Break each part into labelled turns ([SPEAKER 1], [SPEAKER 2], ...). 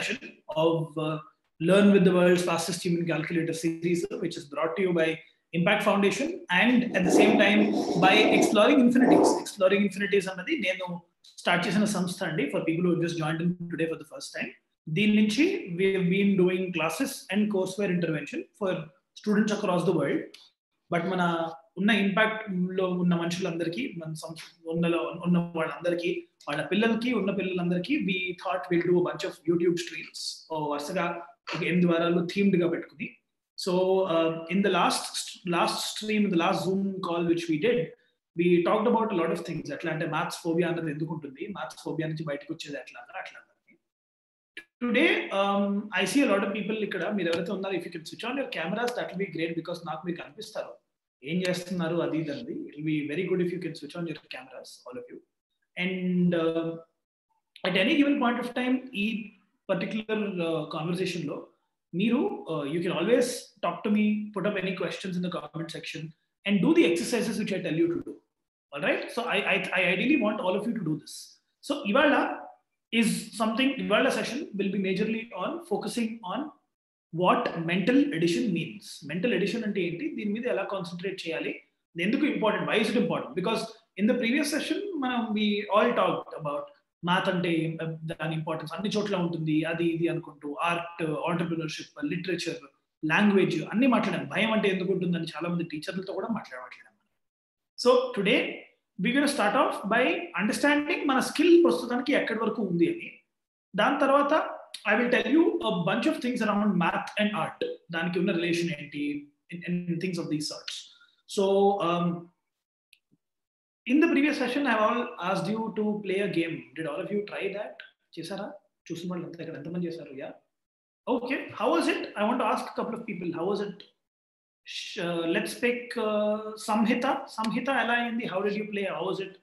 [SPEAKER 1] session of uh, Learn with the World's Fastest Human Calculator series, which is brought to you by Impact Foundation and at the same time by Exploring Infinities. Exploring Infinities అన్నది నేను start చేసిన సంస్థ అండి for people who just join today for the first time దీని నుంచి we been doing classes and course where intervention for students across the world but మన ఉన్న impact లో ఉన్న మనుషులందరికీ మన ఉన్నలో ఉన్న వాళ్ళందరికీ వాళ్ళ పిల్లలకి ఉన్న పిల్లలందరికీ we thought will do bunch of YouTube streams వరుసగా ఒక ఎనిమిది వారాలు థీమ్డ్ గా పెట్టుకుని so in the last last stream in the last zoom call which we did we talked about lot of things ఎట్లా అంటే మ్యాథ్స్ ఫోబియా అన్నది ఎందుకు ఉంటుంది మ్యాథ్స్ ఫోబియా నుంచి బయటకు వచ్చేది ఎట్లా అట్లా today I see lot of people ఇక్కడ మీరు ఎవరైతే ఉన్నారు if you can switch on your cameras that will be great because నాకు మీరు కనిపిస్తారు ఏం చేస్తున్నారు అది ఇది it will be very good if you can switch on your cameras all of you and at any given point of time ఈ particular conversation లో మీరు you can always talk to me put up any questions in the comment section and do the exercises which I tell you to do all right so I I ideally want all of you to do this so ఇవాళ is something ఇవాళ session will be majorly on focusing on what mental addition means mental addition అంటే ఏంటి దీని మీద ఎలా concentrate చేయాలి ఎందుకు important why is it important because in the previous session మనం we all talk about math అంటే దాని ఇంపార్టెన్స్ అన్ని చోట్ల ఉంటుంది అది ఇది అనుకుంటూ ఆర్ట్ ఆంటర్ప్రినర్షిప్ లిటరేచర్ లాంగ్వేజ్ అన్ని మాట్లాడాం భయం అంటే ఎందుకు ఉంటుందని చాలా మంది టీచర్లతో కూడా మాట్లాడ మాట్లాడాం so today we gonna start off by understanding మన స్కిల్ ప్రస్తుతానికి ఎక్కడి వరకు ఉంది అని దాని తర్వాత I will tell you bunch of things around math and art దానికి ఉన్న రిలేషన్ ఏంటి things of these sorts so in the previous session I all ask you to play a game did all of you try that చేశారా చూసిన వాళ్ళు అంతా ఇక్కడ ఎంతమంది చేశారు yeah okay how was it I want ask couple of people how was it uh, let's pick uh, Samhita. Samhita, Ella, in the how did you play? How was it?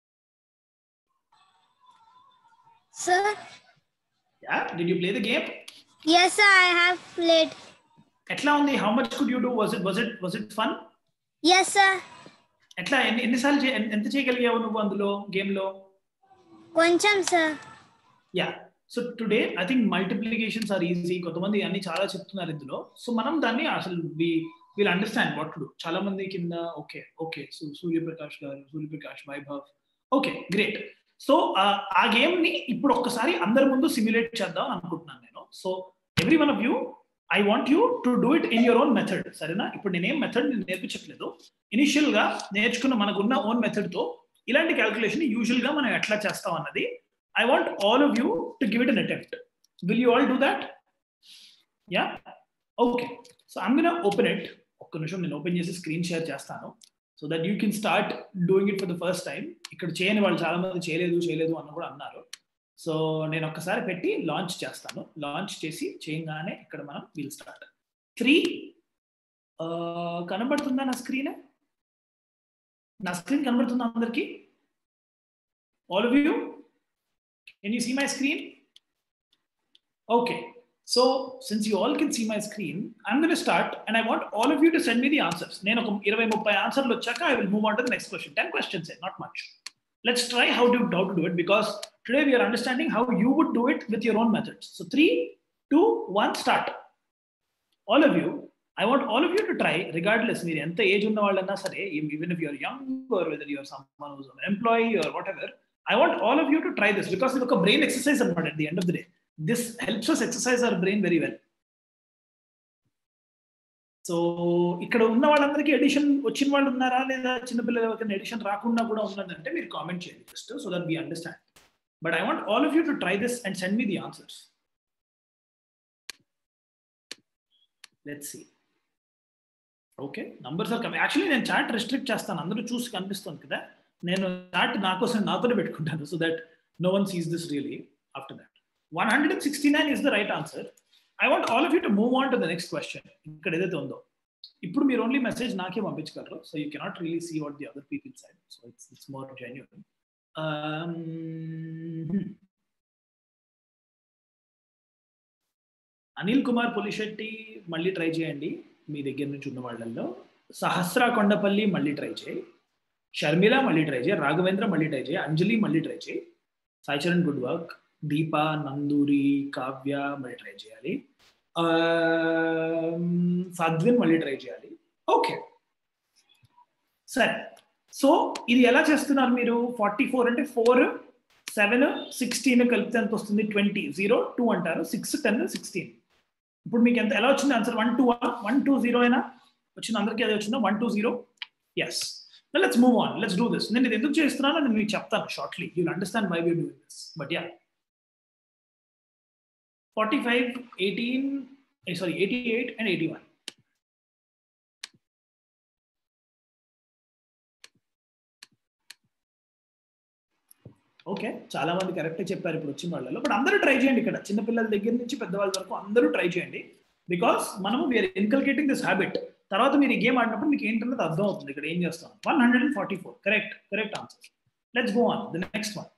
[SPEAKER 2] Sir?
[SPEAKER 1] Yeah, did you play the game?
[SPEAKER 2] Yes, sir, I have played.
[SPEAKER 1] ఎట్లా ఉంది how much could you do was it was it was it fun
[SPEAKER 2] Yes, sir.
[SPEAKER 1] ఎట్లా ఎన్ని ఎన్నిసార్లు చే- ఎంత చేయగలిగావు నువ్వు అందులో game లో
[SPEAKER 2] కొంచెం sir
[SPEAKER 1] yeah so today I think multiplications are easy కొంతమంది అన్ని చాలా చెప్తున్నారు ఇందులో సో మనం దాన్ని అసలు we will understand what to చాలా మంది కింద ఓకే ఓకే సో సూర్యప్రకాష్ గారు Suryaprakash Vaibhav okay great so ఆ గేమ్ ని ఇప్పుడు ఒక్కసారి అందరి ముందు సిమ్యులేట్ చేద్దాం అని అనుకుంటున్నాను నేను so every one of you I want you to do it in your own method సరేనా ఇప్పుడు నేనేం మెథడ్ నేర్పించట్లేదు ఇనిషియల్ గా నేర్చుకున్న మనకున్న ఓన్ మెథడ్ తో ఇలాంటి క్యాల్కులేషన్ యూజువల్ గా మనం ఎట్లా చేస్తాం అన్నది I want all of you to give it an attempt. Will you all do that? Yeah? Okay. So I'm going to open it. ఒక్క నిమిషం నేను ఓపెన్ చేసి స్క్రీన్ షేర్ చేస్తాను so that you can start doing it for the first time ఇక్కడ చేయని వాళ్ళు చాలా మంది చేయలేదు చేయలేదు అన్న కూడా అన్నారు సో నేను ఒక్కసారి పెట్టి లాంచ్ చేస్తాను లాంచ్ చేసి చేయగానే ఇక్కడ మనం విల్ స్టార్ట్ త్రీ కనబడుతుందా నా స్క్రీన్ నా స్క్రీన్ కనబడుతుందా అందరికి all of you Can you see my screen? Okay. So since you all can see my screen, I'm going to start and I want all of you to send me the answers. నేను ఒక ఇరవై ముప్పై ఆన్సర్లు వచ్చాక I will move on to the next question. 10 questions, eh, not much. Let's try how to, how to do it because today we are understanding how you would do it with your own methods. So three, two, one, start. All of you, I want all of you to try, regardless మీరు ఎంత age ఉన్న వాళ్ళన్నా సరే even if you're young or whether you're someone who's an employee or whatever, I want all of you to try this because it's a brain exercise at the end of the day. This helps us exercise our brain very well. So ఇక్కడ ఉన్న వాళ్ళందరికీ edition వచ్చిన వాళ్ళు ఉన్నారా లేదా చిన్నపిల్లల ఎవరికైనా edition రాకుండా కూడా ఉన్నదంటే మీరు కామెంట్ చేయండి just so that we understand but I want all of you to try this and send me the answers let see okay numbers are coming actually నేను చాట్ రెస్ట్రిక్ట్ చేస్తాను అందరూ చూసి కనిపిస్తుంది కదా నేను చాట్ నా కోసం నాతోనే పెట్టుకుంటాను so that no one sees this really after that one hundred and sixty nine is the right answer I want all of you to move on to the next question ఇక్కడ ఏదైతే ఉందో ఇప్పుడు మీరు only message నాకే పంపించగలరు so you cannot really see what the other people side so it's it's more genuine Anil Kumar Pulisetti మళ్ళీ try చేయండి మీ దగ్గర నుంచి ఉన్న వాళ్ళల్లో సహస్ర కొండపల్లి మళ్ళీ ట్రై చేయి షర్మిల మళ్ళీ ట్రై చేయి రాఘవేంద్ర మళ్ళీ ట్రై చేయి అంజలి మళ్ళీ ట్రై చేయి సాయిచరణ్ గుడ్ వర్క్ దీప నందూరి కావ్య మళ్ళీ ట్రై చేయాలి సద్విన్ మళ్ళీ ట్రై చేయాలి ఓకే సరే సో ఇది ఎలా చేస్తున్నారు మీరు ఫార్టీ ఫోర్ అంటే ఫోర్ సెవెన్ సిక్స్టీన్ కలిపితే ఎంత వస్తుంది ట్వంటీ జీరో టూ అంటారు సిక్స్ టెన్ సిక్స్టీన్ ఇప్పుడు మీకు ఎంత ఎలా వచ్చింది answer one two one two zero అయినా వచ్చింది అందరికీ అదే వచ్చిందా one two zero yes let's move on let's do this నేను ఇది ఎందుకు చేస్తున్నానో నేను మీకు చెప్తాను shortly you understand why we do this but yeah forty five eighteen sorry eighty eight and eighty one okay చాలా మంది కరెక్ట్ చెప్పారు ఇప్పుడు వచ్చిన వాళ్ళలో బట్ అందరూ ట్రై చేయండి ఇక్కడ చిన్నపిల్లల దగ్గర నుంచి పెద్దవాళ్ళ వరకు అందరూ ట్రై చేయండి బికాస్ మనము వీఆర్ ఇన్కల్కేటింగ్ దిస్ హ్యాబిట్ తర్వాత మీరు ఈ గేమ్ ఆడినప్పుడు మీకు ఏంటన్నది అర్థం అవుతుంది ఇక్కడ ఏం చేస్తాం one hundred and forty four correct correct answer let's go on the next one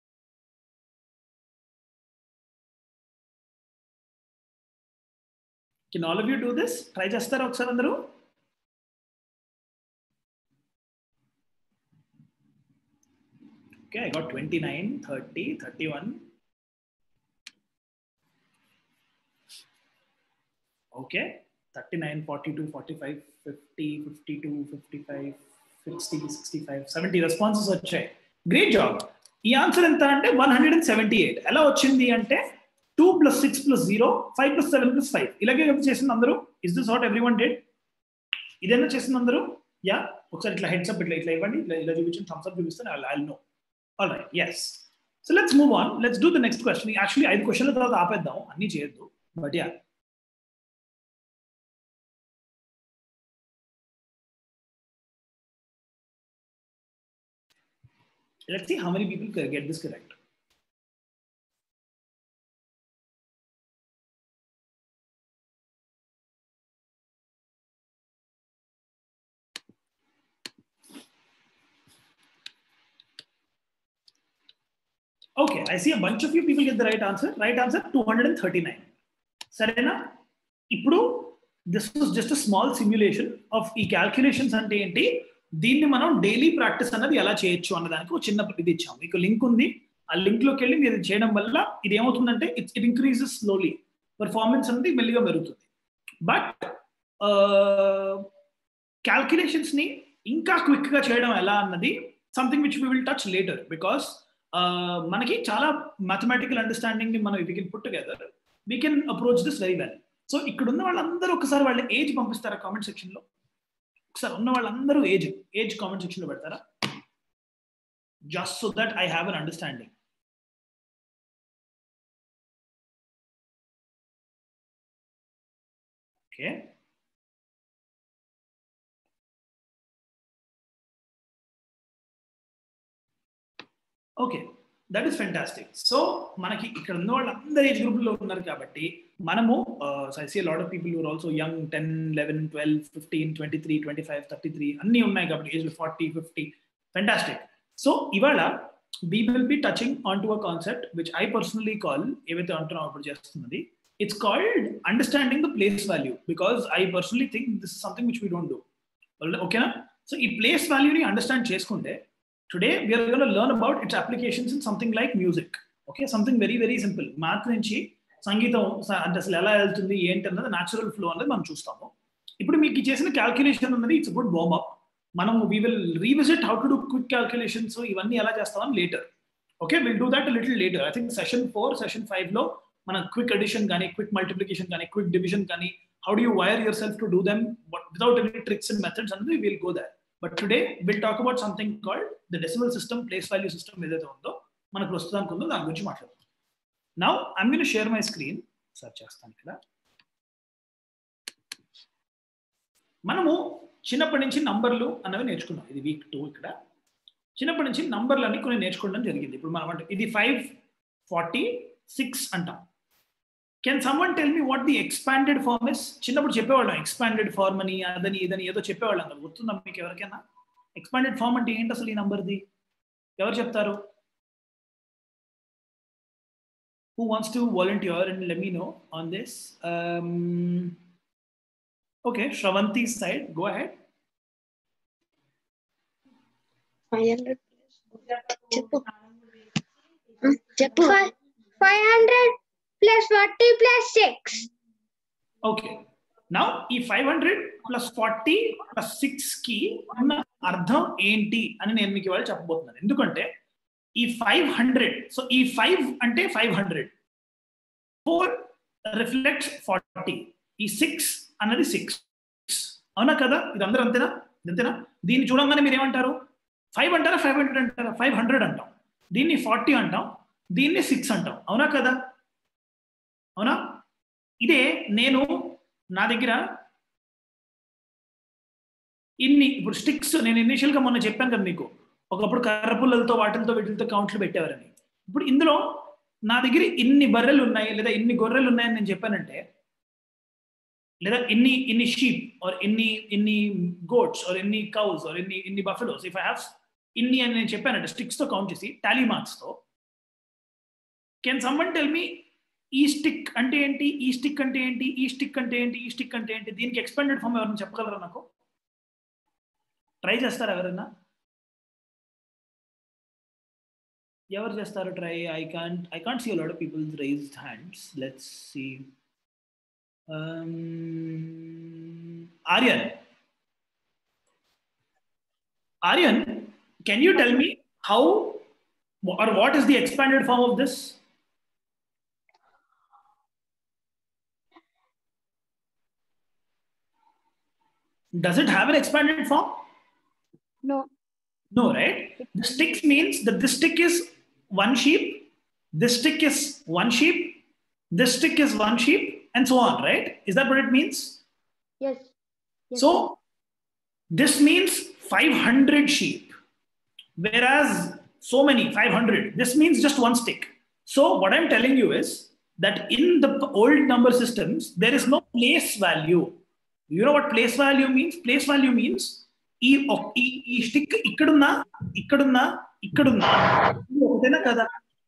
[SPEAKER 1] can all of you do this try చేస్తారా ఒకసారి అందరూ Okay, I got 29, 30, 31. Okay, 39, 42, 45, 50, 52, 55, 60, 65, 70 responses వచ్చాయి గ్రేట్ జాబ్ ఈ ఆన్సర్ ఎంత అంటే one hundred and seventy eight ఎలా వచ్చింది అంటే two plus six plus zero five plus seven plus five ఇలాగే చేసింది అందరూ is this what everyone did ఇదేనా చేసింది అందరూ యా ఒకసారి ఇట్లా హెడ్స్ అప్ ఇట్లా ఇట్లా ఇవ్వండి ఇట్లా ఇలా చూపించి థమ్స్ అప్ చూపిస్తే I know all right yes so let's move on let's do the next question actually ఐదు క్వశ్చన్ల తర్వాత ఆపేద్దాం అన్ని చేయొద్దు but yeah let's see how many people can get this correct Okay, I see a bunch of you people get the right answer. Right answer 239. సరేనా ఇప్పుడు this was just small simulation of ఈ calculations అంటే ఏంటి దీన్ని మనం daily practice అన్నది ఎలా చేయొచ్చు అన్నదానికి ఒక చిన్న ఇది ఇచ్చాం మీకు లింక్ ఉంది ఆ లింక్ లోకి వెళ్ళి మీరు చేయడం వల్ల ఇది ఏమవుతుందంటే it's it increases slowly performance అనేది మెల్లిగా పెరుగుతుంది బట్ క్యాల్కులేషన్స్ ని ఇంకా క్విక్ గా చేయడం ఎలా అన్నది something which we will touch later because మనకి చాలా మ్యాథమెటికల్ అండర్స్టాండింగ్ ని మనం we can put together we can approach this very well so ఇక్కడ ఉన్న వాళ్ళందరూ ఒకసారి వాళ్ళ ఏజ్ పంపిస్తారా కామెంట్ సెక్షన్ లో ఒకసారి ఉన్న వాళ్ళందరూ ఏజ్ ఏజ్ కామెంట్ సెక్షన్ లో పెడతారా just so that I have an understanding okay okay that is fantastic so మనకి ఇక్కడ ఉన్న వాళ్ళందరూ ఏజ్ గ్రూప్ లో ఉన్నారు కాబట్టి మనము I see lot of people you're also young ten eleven twelve fifteen twenty three twenty five thirty three అన్ని ఉన్నాయి కాబట్టి age forty fifty fantastic so ఇవాళ we will be touching on to a concept which I personally call ఏవైతే అంటున్నాం అప్పుడు చేస్తున్నది it's called understanding the place value because I personally think this is something which we don't do ఓకేనా so ఈ place వాల్యూని understand చేసుకుంటే today we're gonna learn about its applications in something like music okay something very very simple math నుంచి సంగీతం అంటే అసలు ఎలా వెళ్తుంది ఏంటి అన్నది న్యాచురల్ ఫ్లో అనేది మనం చూస్తాము ఇప్పుడు మీకు చేసిన క్యాల్కులేషన్ అన్నది ఇట్స్ గుడ్ వార్మ్ అప్ మనం we will revisit how to do quick calculations ఇవన్నీ ఎలా చేస్తామని later okay will do that little later I think session four session five లో మన క్విక్ అడిషన్ కానీ క్విక్ మల్టిప్లికేషన్ కానీ క్విక్ డివిజన్ కానీ how do you wire yourself to do them without any tricks and methods అనేది will go that but today will talk about something called the decimal system place value system ఏదైతే ఉందో మనకు ప్రస్తుతానికి ఉందో దాని గురించి మాట్లాడుతాం now I'm gonna share my screen search చేస్తాను ఇక్కడ మనము చిన్నప్పటి నుంచి నంబర్లు అన్నవి నేర్చుకున్నాం ఇది వీక్ టూ ఇక్కడ చిన్నప్పటి నుంచి నంబర్లు అన్ని కొన్ని నేర్చుకోవడం జరిగింది ఇప్పుడు మనం అంటే ఇది ఫైవ్ ఫార్టీ సిక్స్ అంటాం can someone tell me what the expanded form is చిన్నప్పుడు చెప్పేవాళ్ళం ఎక్స్పాండెడ్ ఫార్మ్ అని అదని ఇదని ఏదో చెప్పేవాళ్ళం కదా గుర్తుందా మీకు ఎవరికైనా ఎక్స్పాండెడ్ ఫార్మ్ అంటే ఏంటి అసలు ఈ నంబర్ది ఎవరు చెప్తారు who wants to volunteer and let me know on this um, okay shravanti's side go ahead
[SPEAKER 2] చెప్పు చెప్పు 500 plus 40 plus 6.
[SPEAKER 1] ఓకే నా ఈ five hundred plus forty plus six కి ఉన్న అర్థం ఏంటి అని నేను మీకు ఇవాళ చెప్పబోతున్నాను ఎందుకంటే ఈ ఫైవ్ హండ్రెడ్ సో ఈ ఫైవ్ అంటే five hundred four reflects forty ఈ సిక్స్ అన్నది సిక్స్ అవునా కదా ఇది అందరూ అంతేనా ఇది అంతేనా దీన్ని చూడంగానే మీరు ఏమంటారు ఫైవ్ అంటారా ఫైవ్ హండ్రెడ్ అంటారా ఫైవ్ హండ్రెడ్ అంటాం దీన్ని ఫార్టీ అంటాం దీన్ని సిక్స్ అంటాం అవునా కదా అవునా ఇదే నేను నా దగ్గర ఇన్ని ఇప్పుడు స్టిక్స్ నేను ఇనిషియల్ గా మొన్న చెప్పాను కదా మీకు ఒకప్పుడు కర్రపుల్లలతో వాటిలతో వీటితో కౌంట్లు పెట్టేవారని ఇప్పుడు ఇందులో నా దగ్గర ఇన్ని బర్రెలు ఉన్నాయి లేదా ఇన్ని గొర్రెలు ఉన్నాయని నేను చెప్పానంటే లేదా ఇన్ని ఇన్ని షీప్ ఆర్ ఇన్ని ఇన్ని గోట్స్ ఆర్ ఎన్ని కౌస్ ఆర్ ఎన్ని ఇన్ని బఫెలోస్ ఇఫ్ ఐ హావ్ ఇన్ని అని నేను చెప్పానంటే స్టిక్స్ తో కౌంట్ చేసి టాలీ మార్క్స్ తో కెన్ సమ్మన్ టెల్ మీ ఈ స్టిక్ అంటే ఏంటి ఈ స్టిక్ అంటే ఏంటి ఈ స్టిక్ అంటే ఏంటి ఈ స్టిక్ అంటే ఏంటి దీనికి ఎక్స్పెండెడ్ ఫామ్ ఎవరైనా చెప్పగలరా నాకు ట్రై చేస్తారా ఎవరైనా ఎవరు చేస్తారు try I can't I can't see lot of peoples raised hands let's see Aryan Aryan can you tell me how or what is the expanded form of this Does it have an expanded form?
[SPEAKER 2] No.
[SPEAKER 1] No, right? The stick means that this stick is one sheep, this stick is one sheep, this stick is one sheep, and so on, right? Is that what it means?
[SPEAKER 2] Yes.
[SPEAKER 1] So this means 500 sheep, whereas so many 500. This means just one stick. So what I'm telling you is that in the old number systems there is no place value. You know what place value means? Place value means ఈ ఒక్- ఈ ఈ stick ఇక్కడున్నా ఇక్కడున్నా ఇక్కడున్నా ఇది ఒకటేనా కదా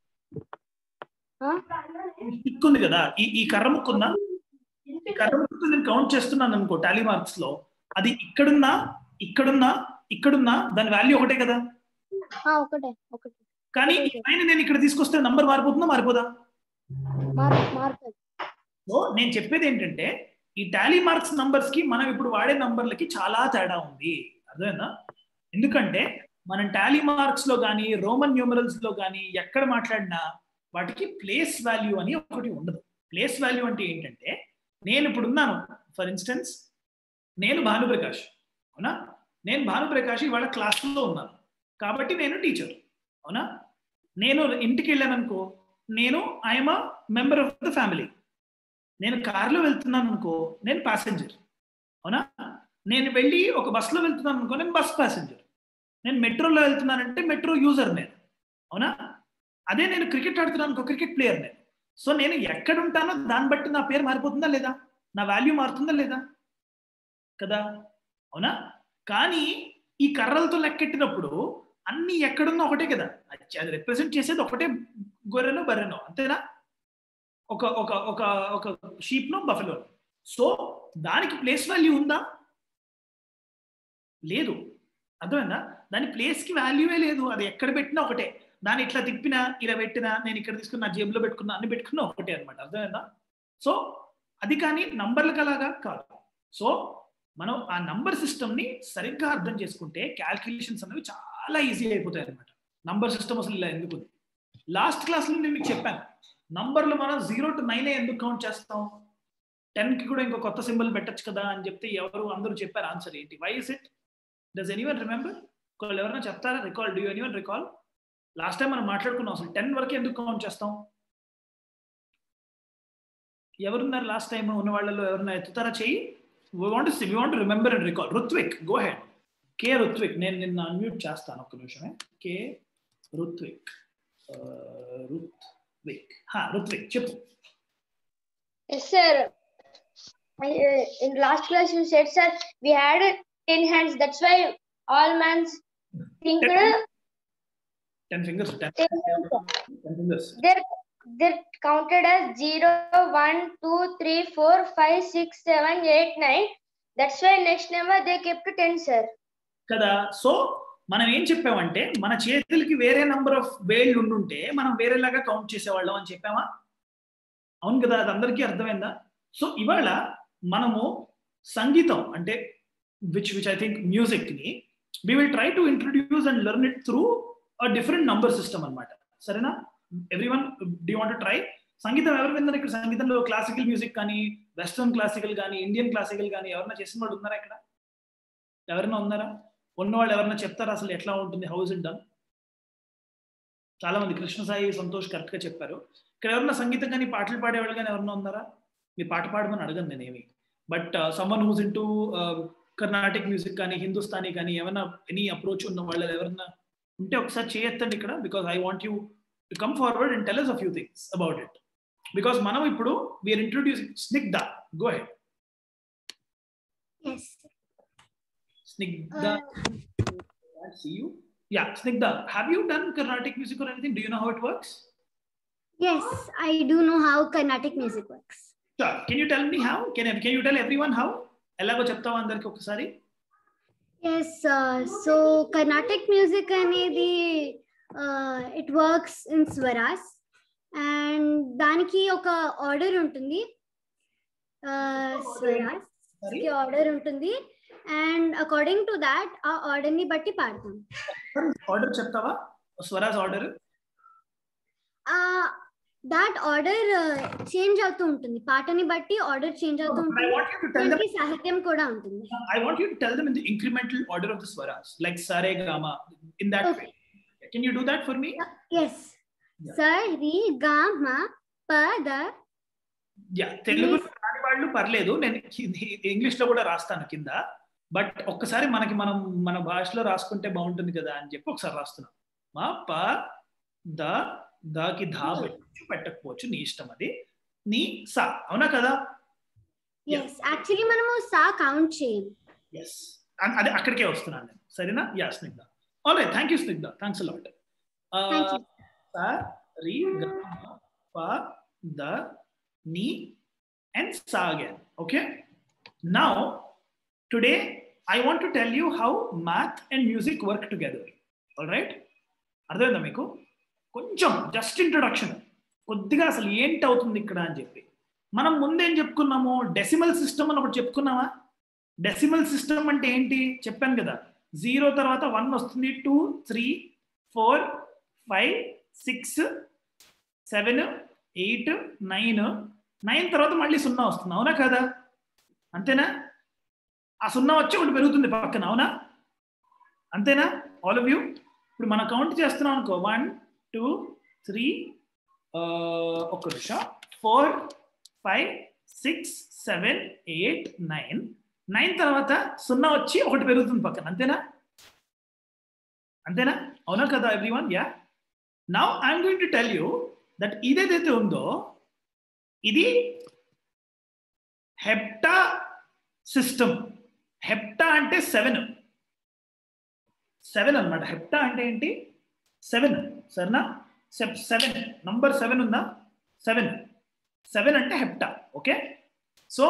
[SPEAKER 2] Huh?
[SPEAKER 1] Stick ఉంది కదా ఈ ఈ కర్ర ముక్కున్నా ఈ కర్ర ముక్కు నేను కౌంట్ చేస్తున్నాను అనుకో టాలీ మార్క్స్ లో అది ఇక్కడున్నా ఇక్కడున్నా ఇక్కడున్నా దాని వాల్యూ ఒకటే కదా
[SPEAKER 2] ఆ, ఒకటే ఒకటే
[SPEAKER 1] కానీ ఈ పైన నేను ఇక్కడ తీసుకొస్తే నంబర్ మారిపోతుందా మారిపోదా
[SPEAKER 2] మార్ మారుతుంది
[SPEAKER 1] సో నేను చెప్పేది ఏంటంటే ఈ టాలీ మార్క్స్ నంబర్స్ కి మనం ఇప్పుడు వాడే నంబర్లకి చాలా తేడా ఉంది అర్థమైందా ఎందుకంటే మనం టాలీ మార్క్స్ లో కానీ రోమన్ న్యూమరల్స్ లో కానీ ఎక్కడ మాట్లాడినా వాటికి ప్లేస్ వాల్యూ అని ఒకటి ఉండదు ప్లేస్ వాల్యూ అంటే ఏంటంటే నేను ఇప్పుడు ఉన్నాను ఫర్ ఇన్స్టెన్స్ నేను భానుప్రకాష్ అవునా నేను భానుప్రకాష్ ఇవాళ క్లాస్లో ఉన్నాను కాబట్టి నేను టీచర్ అవునా నేను ఇంటికి వెళ్ళాను అనుకో నేను I'm a member of the family నేను కార్లో వెళ్తున్నాను అనుకో నేను ప్యాసింజర్ అవునా నేను వెళ్ళి ఒక బస్సులో వెళ్తున్నాను అనుకో నేను బస్ ప్యాసింజర్ నేను మెట్రోలో వెళ్తున్నానంటే మెట్రో యూజర్ నేను అవునా అదే నేను క్రికెట్ ఆడుతున్నాను అనుకో క్రికెట్ ప్లేయర్ నేను సో నేను ఎక్కడ ఉంటానో దాన్ని బట్టి నా పేరు మారిపోతుందా లేదా నా వాల్యూ మారుతుందా లేదా కదా అవునా కానీ ఈ కర్రలతో లెక్కెట్టినప్పుడు అన్ని ఎక్కడున్నా ఒకటే కదా అది- అది రిప్రజెంట్ చేసేది ఒకటే గొర్రెనో బర్రెనో అంతేనా ఒక ఒక ఒక ఒక షీప్ నో బఫెలో సో దానికి ప్లేస్ వాల్యూ ఉందా లేదు అర్థమైందా దాని ప్లేస్ కి వాల్యూవే లేదు అది ఎక్కడ పెట్టినా ఒకటే దాన్ని ఇట్లా తిప్పినా ఇలా పెట్టినా నేను ఇక్కడ తీసుకున్న నా జేబులో పెట్టుకున్నా అన్ని పెట్టుకున్నా ఒకటే అనమాట అర్థమైందా సో అది కానీ నంబర్లకు అలాగా కాదు సో మనం ఆ నంబర్ సిస్టమ్ ని సరిగ్గా అర్థం చేసుకుంటే క్యాల్కులేషన్స్ అనేవి చాలా ఈజీ అయిపోతాయి అనమాట నంబర్ సిస్టమ్ అసలు ఇలా ఎందుకు లాస్ట్ క్లాస్ లో నేను మీకు చెప్పాను నంబర్లు మనం జీరో టు నైన్ ఎందుకు కౌంట్ చేస్తాం టెన్ కి కూడా ఇంకో కొత్త సింబల్ పెట్టచ్చు కదా అని చెప్తే ఎవరు అందరూ చెప్పారు ఆన్సర్ ఏంటి why is it does anyone remember ఒకళ్ళు ఎవరైనా చెప్తారా recall do anyone recall last time మనం మాట్లాడుకున్నాం అసలు టెన్ వరకు ఎందుకు కౌంట్ చేస్తాం ఎవరున్నారు లాస్ట్ టైం ఉన్న వాళ్ళలో ఎవరైనా ఎత్తుతారా చెయ్యి we want we want remember and recall Ruthvik go ahead okay Ruthvik నేను నిన్న అన్మ్యూట్ చేస్తాను ఒక్క నిమిషమే కే రుత్విక్ రుత్విక్ హా రుత్విక్ చెప్పు
[SPEAKER 2] Yes, sir. I, uh, in last class you said, sir, we had uh, ten hands. That's why all man's think uh,
[SPEAKER 1] ten fingers ten
[SPEAKER 2] ten hands. sir.
[SPEAKER 1] Ten fingers
[SPEAKER 2] They're they're counted as zero, one, two, three, four, five, six, seven, eight, nine. That's why next number they kept to ten, sir.
[SPEAKER 1] కదా so మనం ఏం చెప్పామంటే మన చేతులకి వేరే number of వేళ్ళు ఉండుంటే మనం వేరేలాగా కౌంట్ చేసేవాళ్ళం అని చెప్పామా అవును కదా అది అందరికీ అర్థమైందా సో ఇవాళ మనము సంగీతం అంటే which which I think music ని we will try to introduce and learn it through a different number system అనమాట సరేనా ఎవ్రీ వన్ డి వాంట్ ట్రై సంగీతం ఎవరు విన్నారు ఇక్కడ సంగీతంలో క్లాసికల్ మ్యూజిక్ కానీ వెస్ట్రన్ క్లాసికల్ కానీ ఇండియన్ క్లాసికల్ కానీ ఎవరైనా చేసిన వాళ్ళు ఉన్నారా ఇక్కడ ఎవరైనా ఉన్నారా ఉన్న వాళ్ళు ఎవరైనా చెప్తారా అసలు ఎట్లా ఉంటుంది హౌస్ ఇట్ డన్ చాలా మంది కృష్ణ సాయి సంతోష్ కరెక్ట్ గా చెప్పారు ఇక్కడ ఎవరైనా సంగీతం కానీ పాటలు పాడేవాళ్ళు కానీ ఎవరైనా ఉన్నారా మీ పాట పాడమని అడగను నేనేమి but someone who's into Carnatic music కానీ హిందుస్థానీ కానీ ఏమైనా ఎనీ అప్రోచ్ ఉన్న వాళ్ళు ఎవరైనా ఉంటే ఒకసారి చేయొద్దండి ఇక్కడ because I want you to come forward and tell us a few things about it because మనం ఇప్పుడు we're introducing Snigdha go ahead
[SPEAKER 3] Yes.
[SPEAKER 1] Snigdha
[SPEAKER 3] Uh,
[SPEAKER 1] I see you. Yeah, Snigdha, have you done Carnatic music or anything? Do you know how it works?
[SPEAKER 3] yes, I do know how Carnatic music works.
[SPEAKER 1] Sure. Can you tell me how? Can, can you tell everyone how? ఎలాగో చెప్తావా అందరికి ఒకసారి
[SPEAKER 3] Yes, uh, so Carnatic music అనేది uh, it works in swaras and దానికి ఒక order ఉంటుంది స్వరాస్
[SPEAKER 1] Sorry?
[SPEAKER 3] కి ఆర్డర్ ఉంటుంది అండ్ అకార్డింగ్ టు దాట్ ఆ ఆర్డర్ ని బట్టి పాడతాం
[SPEAKER 1] ఆర్డర్ చెప్తావా స్వరాజ్ ఆర్డర్
[SPEAKER 3] దాట్ ఆర్డర్ చేంజ్ అవుతూ ఉంటుంది పాటని బట్టి ఆర్డర్ చేంజ్ అవుతూ
[SPEAKER 1] I
[SPEAKER 3] ఉంటుంది
[SPEAKER 1] want you to tell them.
[SPEAKER 3] దానికి సాహిత్యం కూడా ఉంటుంది
[SPEAKER 1] I want you to tell them in the incremental order of the swaras, like Sare Gama, in that
[SPEAKER 3] Okay.
[SPEAKER 1] way. Can you do that for me?
[SPEAKER 3] Yes
[SPEAKER 1] Yeah.
[SPEAKER 3] స రి గా మ ప the
[SPEAKER 1] yeah Telugu రాని వాళ్ళు పర్లేదు నేను ఇంగ్లీష్ లో కూడా రాస్తాను కింద బట్ ఒక్కసారి మనకి మనం మన భాషలో రాసుకుంటే బాగుంటుంది కదా అని చెప్పి ఒకసారి రాస్తున్నాం మా ప ద దాకి ధా పెట్టచ్చు పెట్టకపోవచ్చు నీ ఇష్టం అది నీ సా అవునా కదా Yeah.
[SPEAKER 3] ఎస్ యాక్చువల్లీ మనము సా కౌంట్ చేయం
[SPEAKER 1] ఎస్ అదే అక్కడికే వస్తున్నాను నేను సరేనా yeah Snigdha all right thank you Snigdha thanks lot
[SPEAKER 3] thank you
[SPEAKER 1] sa, ri, ga, ma, pa, da, ni, and sa again. Okay? Now, today, I want to tell you how math and music work together. All right? అర్థమైందా మీకు కొంచెం just introduction కొద్దిగా అసలు ఏంటి అవుతుంది ఇక్కడ అని చెప్పి మనం ముందేం చెప్పుకున్నాము డెసిమల్ సిస్టమ్ అని ఒకటి చెప్పుకున్నామా డెసిమల్ సిస్టమ్ అంటే ఏంటి చెప్పాను కదా జీరో తర్వాత వన్ వస్తుంది two three four five six seven eight nine nine తర్వాత మళ్ళీ సున్నా వస్తుంది అవునా కదా అంతేనా ఆ సున్నా వచ్చి ఒకటి పెరుగుతుంది పక్కన అవునా అంతేనా ఆల్ ఆఫ్ యూ ఇప్పుడు మనం కౌంట్ చేస్తున్నాం అనుకో వన్ టూ త్రీ ఒక్క నిమిషం four five six seven eight nine nine తర్వాత సున్నా వచ్చి ఒకటి పెరుగుతుంది పక్కన అంతేనా అంతేనా అవునా కదా everyone yeah now I'm going to tell you that ఇదేదైతే ఉందో ఇది హెప్టా సిస్టమ్ హెప్టా అంటే సెవెన్ సెవెన్ అన్నమాట హెప్టా అంటే ఏంటి సెవెన్ సరేనా సెవెన్ నంబర్ సెవెన్ ఉందా సెవెన్ సెవెన్ అంటే hepta okay so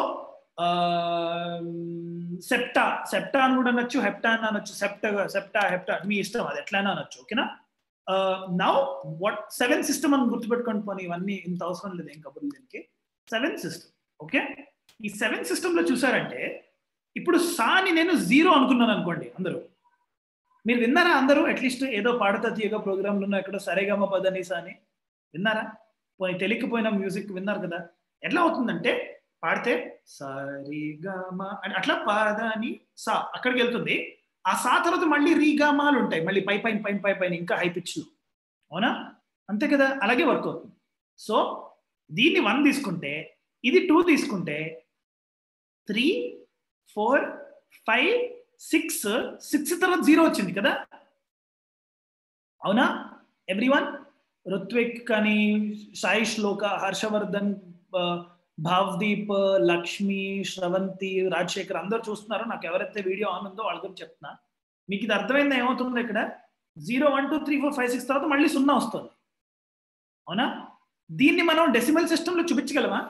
[SPEAKER 1] septa septa అని కూడా అనొచ్చు హెప్టా అని అనొచ్చు సెప్టా సెప్టా హెప్టా మీ ఇష్టం అది ఎట్లయినా అనొచ్చు ఓకేనా నౌ వాట్ సెవెన్ సిస్టమ్ అని గుర్తుపెట్టుకొని పోనీ ఇవన్నీ ఇంత అవసరం లేదు ఏం కబుర్లు దీనికి సెవెన్ సిస్టమ్ ఓకే ఈ సెవెన్ సిస్టమ్ లో చూసారంటే ఇప్పుడు సాని నేను జీరో అనుకున్నాను అనుకోండి అందరూ మీరు విన్నారా అందరూ అట్లీస్ట్ ఏదో పాడతా తీయగా ప్రోగ్రాంలు ఉన్నా ఎక్కడో సరేగమ పదని సాని విన్నారా పోయి తెలియకపోయిన మ్యూజిక్ విన్నారు కదా ఎట్లా అవుతుందంటే పాడితే సరిగమ అని అట్లా పాదని సా అక్కడికి వెళ్తుంది ఆ సా తర్వాత మళ్ళీ రీగామాలు ఉంటాయి మళ్ళీ పై పైన పైన పై పైన ఇంకా హై పిచ్లు అవునా అంతే కదా అలాగే వర్క్ అవుతుంది సో దీన్ని వన్ తీసుకుంటే ఇది టూ తీసుకుంటే three four five six six తర్వాత జీరో వచ్చింది కదా అవునా ఎవ్రీ వన్ రుత్విక్ కానీ సాయి శ్లోక హర్షవర్ధన్ భావ్దీప్ లక్ష్మి శ్రవంతి రాజశేఖర్ అందరు చూస్తున్నారు నాకు ఎవరైతే వీడియో ఆన్ ఉందో వాళ్ళ గురించి చెప్తున్నా మీకు ఇది అర్థమైందా ఏమవుతుంది ఇక్కడ zero one two three four five six తర్వాత మళ్ళీ సున్నా వస్తుంది అవునా దీన్ని మనం డెసిమల్ సిస్టంలో చూపించగలమా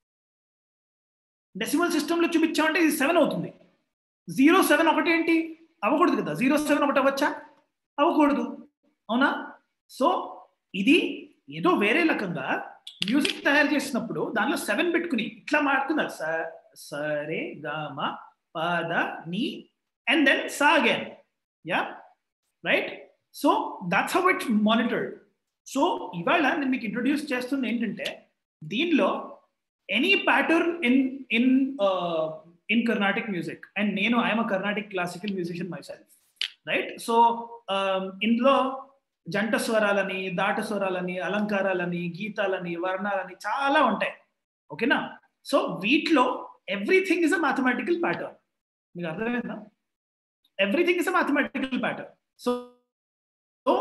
[SPEAKER 1] డెసిమల్ సిస్టంలో చూపించామంటే ఇది సెవెన్ అవుతుంది జీరో సెవెన్ ఒకటి ఏంటి అవ్వకూడదు కదా జీరో సెవెన్ ఒకటి అవ్వచ్చా అవ్వకూడదు అవునా సో ఇది ఏదో వేరే రకంగా మ్యూజిక్ తయారు చేసినప్పుడు దానిలో సెవెన్ పెట్టుకుని ఇట్లా మాడుతున్నారు స సరే గమ పద ని అండ్ దెన్ సా again yeah right so that's how it's monitored so ఇవాళ నేను మీకు ఇంట్రొడ్యూస్ చేస్తుంది ఏంటంటే దీనిలో any pattern in in in Carnatic music and నేను I'm a Carnatic classical musician myself right so ఇందులో జంట స్వరాలని దాట స్వరాలని అలంకారాలని గీతాలని వర్ణాలని చాలా ఉంటాయి ఓకేనా సో వీటిలో everything is a mathematical pattern మీకు అర్థమైందా everything is a mathematical pattern so so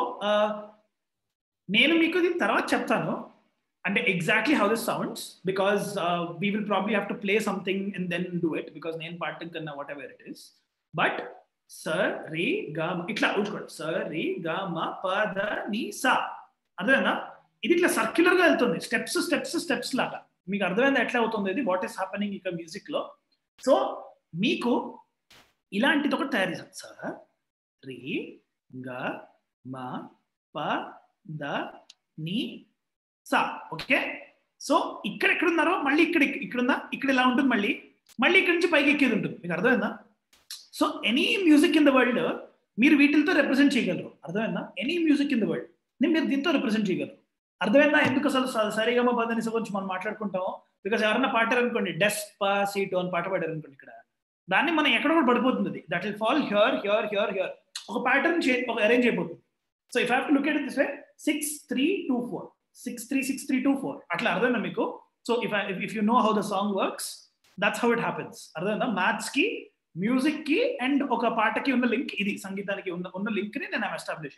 [SPEAKER 1] నేను మీకు ఇది తర్వాత చెప్తాను అంటే exactly how this sounds because we will probably have to play something and then do it because నేను పాడటం కన్నా whatever it is but స రి గ ఇట్లా ఊరుకోండి స రి గ మ ప ద ని సా అర్థమైందా ఇది ఇట్లా సర్క్యులర్ గా వెళ్తుంది స్టెప్స్ స్టెప్స్ స్టెప్స్ లాగా మీకు అర్థమైందా ఎట్లా అవుతుంది ఇది వాట్ ఈస్ హ్యాపెనింగ్ ఇక మ్యూజిక్ లో సో మీకు ఇలాంటిది ఒకటి తయారు చేశాను సార్ రి గ మ ప ద ని సా ఓకే సో ఇక్కడ ఎక్కడ ఉన్నారో మళ్ళీ ఇక్కడ ఇక్కడ ఉందా ఇక్కడ ఇలా ఉంటుంది మళ్ళీ మళ్ళీ ఇక్కడ నుంచి పైకి ఎక్కేది ఉంటుంది మీకు అర్థమైందా so any music in the world మీరు వీటితో రిప్రజెంట్ చేయగలరు అర్థమైందా any music in the world నేను మీరు దీంతో రిప్రజెంట్ చేయగలరు అర్థమైందా ఎందుకు అసలు సరిగమ పదని గురించి మనం మాట్లాడుకుంటాం బికాస్ ఎవరన్నా పాడారు అనుకోండి డెస్ పా సీటు అని పాట పాడారు అనుకోండి ఇక్కడ దాన్ని మనం ఎక్కడ కూడా పడిపోతుంది that will fall here here here here ఒక ప్యాటర్న్ ఒక అరేంజ్ అయిపోతుంది so if have to look at this way six three two four six three six three two four అట్లా అర్థమైందా మీకు so if if you know how the song works that's how it happens అర్థమైందా maths కి music కి and ఒక పాటకి ఉన్న link ఇది సంగీతానికి ఉన్న ఉన్న లింక్ ని నేను ఎస్టాబ్లిష్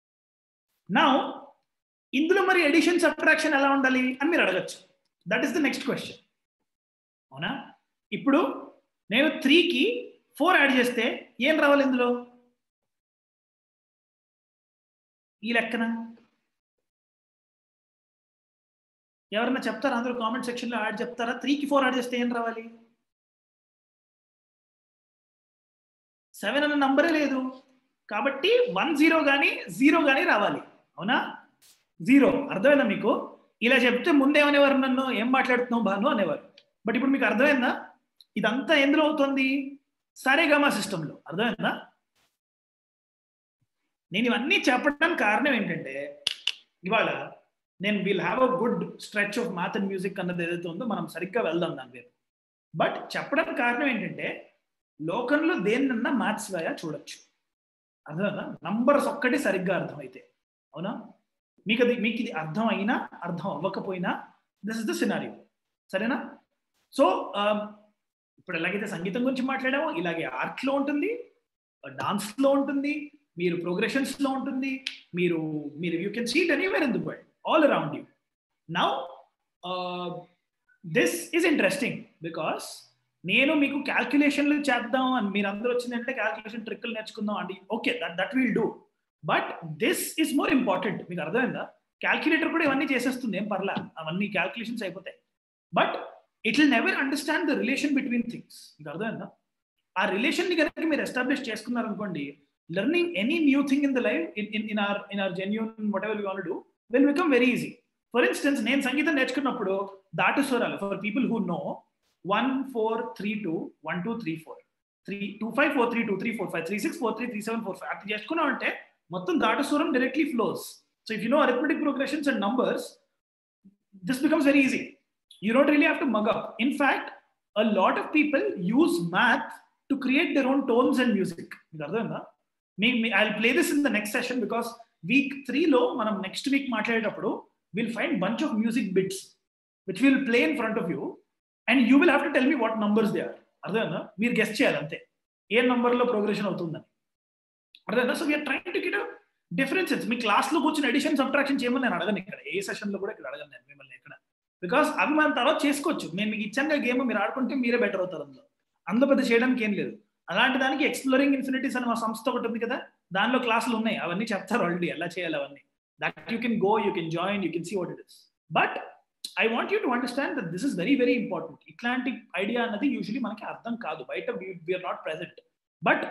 [SPEAKER 1] నా ఇందులో మరి ఎడిషన్ సబ్ట్రాక్షన్ ఎలా ఉండాలి అని మీరు అడగచ్చు that is the next question అవునా ఇప్పుడు నేను త్రీకి ఫోర్ యాడ్ చేస్తే ఏం రావాలి ఇందులో ఈ లెక్కన ఎవరన్నా చెప్తారా అందరూ కామెంట్ సెక్షన్ లో యాడ్ చెప్తారా త్రీకి ఫోర్ యాడ్ చేస్తే ఏం రావాలి సెవెన్ అన్న నంబరే లేదు కాబట్టి వన్ జీరో కానీ జీరో కానీ రావాలి అవునా జీరో అర్థమైందా మీకు ఇలా చెప్తే ముందేమనేవారు నన్ను ఏం మాట్లాడుతున్నావు భాను అనేవారు బట్ ఇప్పుడు మీకు అర్థమైందా ఇదంతా ఎందులో అవుతుంది సరేగమా సిస్టంలో అర్థమైందా నేను ఇవన్నీ చెప్పడానికి కారణం ఏంటంటే ఇవాళ నేను will have a good stretch of math and music అన్నది ఏదైతే ఉందో మనం సరిగ్గా వెళ్దాం దాని మీద బట్ చెప్పడానికి కారణం ఏంటంటే లోకంలో దేన్నన్నా మ్యాథ్స్ వేయా చూడొచ్చు అర్థమైందా నంబర్స్ ఒక్కటి సరిగ్గా అర్థమైతే అవునా మీకు అది మీకు ఇది అర్థం అయినా అర్థం అవ్వకపోయినా దిస్ ఇస్ ద సినారియో సరేనా సో ఇప్పుడు ఎలాగైతే సంగీతం గురించి మాట్లాడామో ఇలాగే ఆర్ట్లో ఉంటుంది డాన్స్లో ఉంటుంది మీరు ప్రోగ్రెషన్స్లో ఉంటుంది మీరు మీరు you can sit anywhere in the world all around you now this is interesting because నేను మీకు క్యాల్కులేషన్లు చేద్దాం అని మీరు అందరూ వచ్చిందంటే క్యాల్కులేషన్ ట్రిక్కులు నేర్చుకుందాం అండి okay that that will do but this is more important మీకు అర్థమైందా క్యాల్కులేటర్ కూడా ఇవన్నీ చేసేస్తుంది ఏం పర్లా అవన్నీ క్యాల్కులేషన్స్ అయిపోతాయి but it will never understand the relation between things మీకు అర్థమైందా ఆ రిలేషన్ ని కనుక మీరు ఎస్టాబ్లిష్ చేసుకున్నారనుకోండి learning any new thing in the life in in or in or genuine whatever you want do will become very easy for instance నేను సంగీతం నేర్చుకున్నప్పుడు దాటు స్వరాలు for people who know one four three two one two three four three two five four three two three four five three six four three three seven four five అట్లా చేసుకున్నాం అంటే మొత్తం దాటు స్వరం directly flows so if you know arithmetic progressions and numbers this becomes very easy you don't really have to mug up. In fact, a lot of people use math to create their own tones and music. I'll play this in the next session because week three lo manam next week మాట్లాడేటప్పుడు we'll find bunch of music bits which will play in front of you and you will have to tell me what numbers they are. అర్థమైందా మీరు guest చేయాలి అంతే ఏ నంబర్లో progression అవుతుందని అర్థమైందా so we're trying to get differences మీ క్లాస్లో కూర్చొని ఎడిషన్ సబ్ట్రాక్షన్ చేయమని నేను అడగను ఇక్కడ ఏ సెషన్లో కూడా ఇక్కడ అడగను నేను మిమ్మల్ని ఇక్కడ బికాస్ అవి మనం తర్వాత చేసుకోవచ్చు మేము మీకు ఇచ్చాను గేమ్ మీరు ఆడుకుంటే మీరే బెటర్ అవుతారు అందులో అందులో పెద్ద చేయడానికి ఏం లేదు అలాంటి దానికి ఎక్స్ప్లోరింగ్ ఇన్ఫినిటీస్ అని మా సంస్థ ఒకటి ఉంది కదా దానిలో క్లాసులు ఉన్నాయి అవన్నీ చెప్తారు ఆల్రెడీ ఎలా చేయాలి అవన్నీ that you can go you can join you can see what it is but I want you to understand that this is very very important ఇట్లాంటి ఐడియా అన్నది యూజువలీ మనకి అర్థం కాదు బయట వీఆర్ నాట్ ప్రెసెంట్ బట్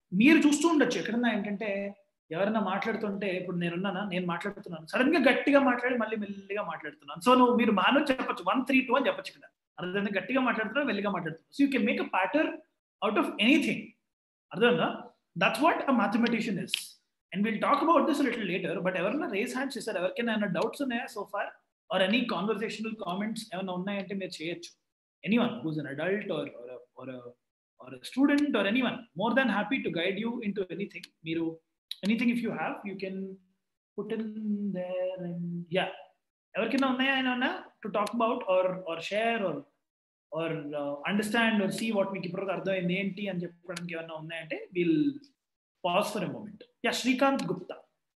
[SPEAKER 1] మీరు చూస్తూ ఉండొచ్చు ఎక్కడన్నా ఏంటంటే ఎవరైనా మాట్లాడుతుంటే ఇప్పుడు నేనున్నానా నేను మాట్లాడుతున్నాను సడన్ గా గట్టిగా మాట్లాడి మళ్ళీ మెల్లిగా మాట్లాడుతున్నాను సో నువ్వు మీరు మానవ చెప్పొచ్చు వన్ త్రీ టూ అని చెప్పొచ్చు కదా అర్థమైందా గట్టిగా మాట్లాడుతున్నా మెల్లిగా మాట్లాడుతున్నా so you can make a pattern out of anything అర్థమైందా that's what a mathematician is and will talk about this little later but ఎవరైనా రేస్ హ్యాండ్స్ చేస్తారు ఎవరికైనా ఏమైనా డౌట్స్ ఉన్నాయా so far or any conversational comments ఏమైనా ఉన్నాయంటే మీరు చేయొచ్చు anyone who's an adult or or or student or anyone more than happy to guide you in to anything మీరు anything if you have you can put in there and yeah ఎవరికైనా ఉన్నాయా ఏమైనా to talk about or or share or or understand or see what మీకు ఇప్పుడు అర్థమైంది ఏంటి అని చెప్పడానికి ఏమైనా ఉన్నాయంటే will pause for a moment yeah Srikanth Gupta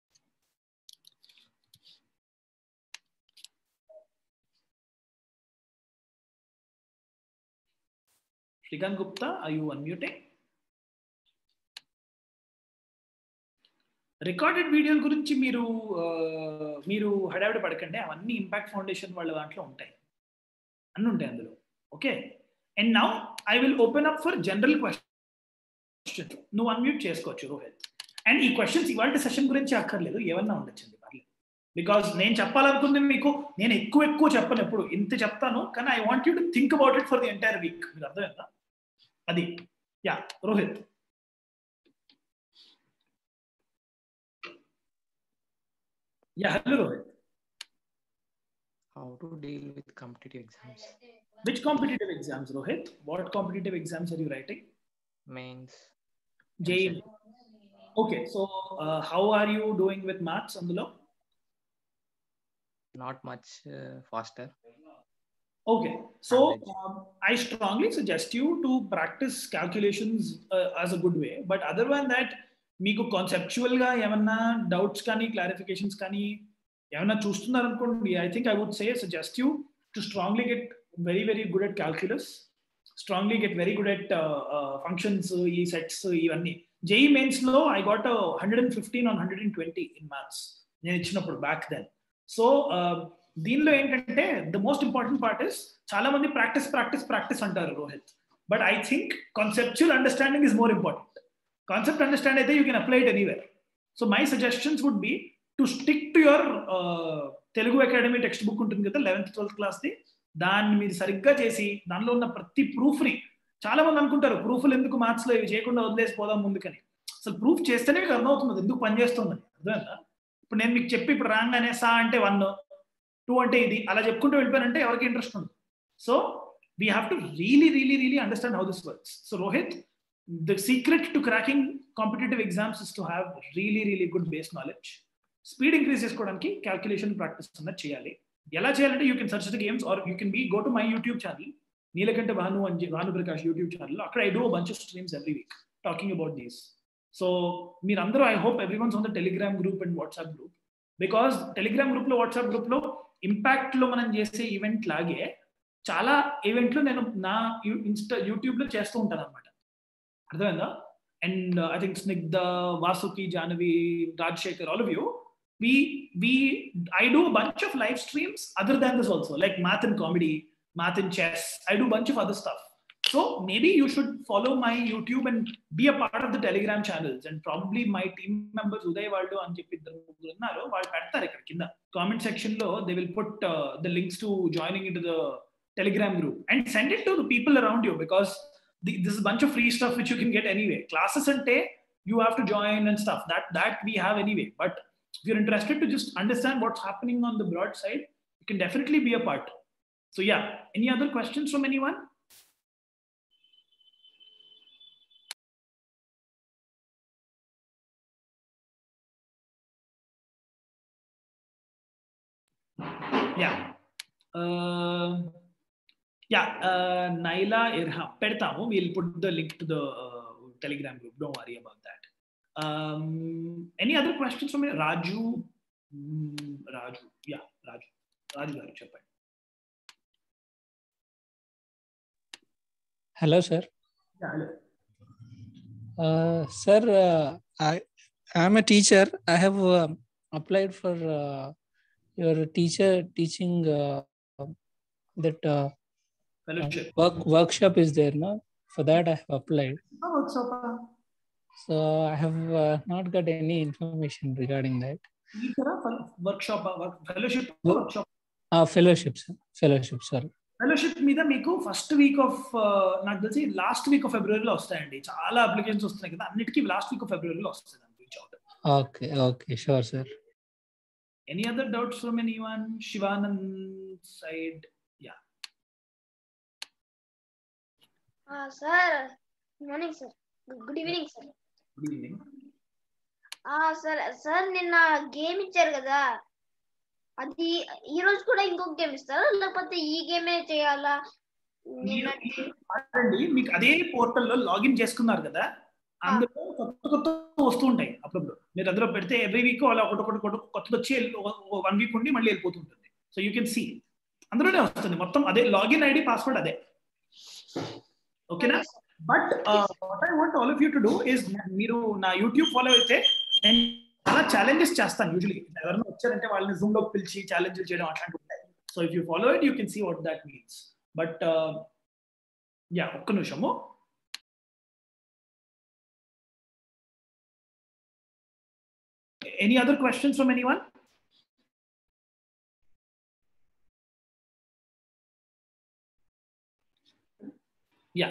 [SPEAKER 1] Srikanth Gupta I you unmuting recorded వీడియోల గురించి మీరు మీరు హడావిడి పడకండి అవన్నీ ఇంపాక్ట్ ఫౌండేషన్ వాళ్ళ దాంట్లో ఉంటాయి అన్నీ ఉంటాయి అందులో okay and now I will open up for general question నువ్వు అన్మ్యూట్ చేసుకోవచ్చు రోహిత్ అండ్ ఈ క్వశ్చన్స్ ఇవాళ సెషన్ గురించి అక్కర్లేదు ఏమన్నా ఉండొచ్చండి పర్లేదు బికాస్ నేను చెప్పాలనుకుంది మీకు నేను ఎక్కువ ఎక్కువ చెప్పను ఎప్పుడు ఇంత చెప్తాను కానీ I want you to think about it for the entire week మీరు అర్థమైందా అది yeah Rohit yeah hello Rohit
[SPEAKER 4] How to deal with competitive exams?
[SPEAKER 1] Which competitive exams, Rohit? What competitive exams are you writing?
[SPEAKER 4] Mains.
[SPEAKER 1] JEE. Okay, so uh, how are you doing with maths, Andulo?
[SPEAKER 4] Not much uh, faster.
[SPEAKER 1] Okay, so
[SPEAKER 4] Average.
[SPEAKER 1] um, I strongly suggest you to practice calculations uh, as a good way. But other than that, మీకు కాన్సెప్చువల్గా ఏమన్నా doubts కానీ clarifications కానీ ఏమన్నా చూస్తున్నారు అనుకోండి I think I would say suggest you to strongly get very very good at calculus strongly get very good at functions ఈ sets ఇవన్నీ JEE mains లో I got hundred and fifteen on hundred and twenty in maths నేను ఇచ్చినప్పుడు back then so దీనిలో ఏంటంటే the most important part is చాలా మంది practice practice practice అంటారు Rohit but I think conceptual understanding is more important concept understand అయితే you can apply it anywhere so my suggestions would be to stick to your Telugu Akademi text book ఉంటుంది కదా eleventh twelfth క్లాస్ది దాన్ని మీరు సరిగ్గా చేసి దానిలో ఉన్న ప్రతి ప్రూఫ్ని చాలా మంది అనుకుంటారు ప్రూఫ్లు ఎందుకు మ్యాథ్స్లో ఇవి చేయకుండా వదిలేసి పోదాం ముందుకని అసలు ప్రూఫ్ చేస్తేనే మీకు అర్థమవుతుంది ఎందుకు పనిచేస్తుందని అర్థమైందా ఇప్పుడు నేను మీకు చెప్పి ఇప్పుడు రాగానే సా అంటే వన్ టూ అంటే ఇది అలా చెప్పుకుంటూ వెళ్ళిపోయానంటే ఎవరికి ఇంట్రెస్ట్ ఉండదు so we have to really really really understand how this works so Rohit the secret to cracking competitive exams is to have really really good base knowledge speed increase చేసుకోవడానికి calculation practice అన్నది చేయాలి ఎలా చేయాలంటే you can search the games or you can be go to my YouTube channel Neelakanta Bhanu అని Bhanu Prakash YouTube channel అక్కడ I do bunch of streams every week talking about these so మీరందరూ I hope everyone's on the Telegram group and WhatsApp group because Telegram group లో WhatsApp group లో Impact లో మనం చేసే event లాగే చాలా ఈవెంట్లు నేను నా ఇన్స్టా యూట్యూబ్ లో చేస్తూ ఉంటాను అనమాట అర్థమైందా and I think Snigdha Vasuki Jahnavi Rajashekar all of you we we i do a bunch of live streams other than this also like math and comedy math and chess i do a bunch of other stuff so maybe you should follow my youtube and be a part of the telegram channels and probably my team members uday వాళ్ళు అని చెప్పి ఇద్దరు ముగ్గురు ఉన్నారు వాళ్ళు పెడతారు ఇక్కడ కింద కామెంట్ సెక్షన్ లో they will put the links to joining in to the Telegram group and send it to the people around you because this bunch of free stuff which you can get anyway classes ante you have to join and stuff that that we have anyway but if you're interested to just understand what's happening on the broad side, you can definitely be a part. So yeah, any other questions from anyone? Yeah. Uh, yeah, uh, Naila Irham. Pedtamu. We'll put the link to the uh, Telegram group. Don't worry about that. Um, any other questions from me? Raju? Mm, Raju. Yeah, Raju. Raju garu చెప్పండి
[SPEAKER 5] Hello, sir.
[SPEAKER 1] Yeah, hello.
[SPEAKER 5] Uh, sir, uh, I am a teacher. I have uh, applied for uh, your teacher teaching uh, that uh,
[SPEAKER 1] Fellowship.
[SPEAKER 5] work workshop is there, no? For that, I have applied.
[SPEAKER 1] Oh, it's okay.
[SPEAKER 5] So I have uh, not got any information regarding that.
[SPEAKER 1] టీచరా workshop fellowship
[SPEAKER 5] Wo-
[SPEAKER 1] workshop
[SPEAKER 5] Uh, fellowship, sir. fellowship, sorry.
[SPEAKER 1] Fellowship మీద మీకు first week off నాకు తెలిసి last week of ఫిబ్రవరిలో వస్తాయండి చాలా applications వస్తున్నాయి కదా అన్నిటికీ లాస్ట్ వీక్ ఆఫ్ ఫిబ్రవరిలో వస్తుంది reach out
[SPEAKER 5] Okay, okay, sure, sir.
[SPEAKER 1] Any other doubts from any one Shivanand side
[SPEAKER 2] sir morning sir good evening sir
[SPEAKER 1] good evening
[SPEAKER 2] sir sir నిన్న గేమ్ ఇచ్చారు కదా అది ఈ రోజు కూడా ఇంకొక గేమ్ ఇస్తారా లేకపోతే ఈ గేమే చేయాలా నిన్న
[SPEAKER 1] అండి మీకు అదే పోర్టల్లో లాగిన్ చేసుకున్నారు కదా అందులో కొత్త కొత్త వస్తూ ఉంటాయి అప్పుడప్పుడు మీరు అందులో పెడితే ఎవ్రీ వీక్ అలా ఒకటి ఒకటి ఒకటి కొత్తది వచ్చి వన్ వీక్ ఉండి మళ్ళీ వెళ్ళిపోతుంటుంది సో యూ కెన్ సీ అందులోనే వస్తుంది మొత్తం అదే లాగిన్ ఐడి పాస్వర్డ్ అదే ఓకేనా but what I want all of you to do is మీరు నా యూట్యూబ్ ఫాలో అయితే నేను చాలా ఛాలెంజెస్ చేస్తాను యూజువలీ ఎవరైనా వచ్చారంటే వాళ్ళని జూమ్ లోకి పిలిచి ఛాలెంజ్ చేయడం అట్లాంటివి ఉంటాయి so if you follow it you can see what that means but yeah ఒక్క నిమిషము any other questions from any one yeah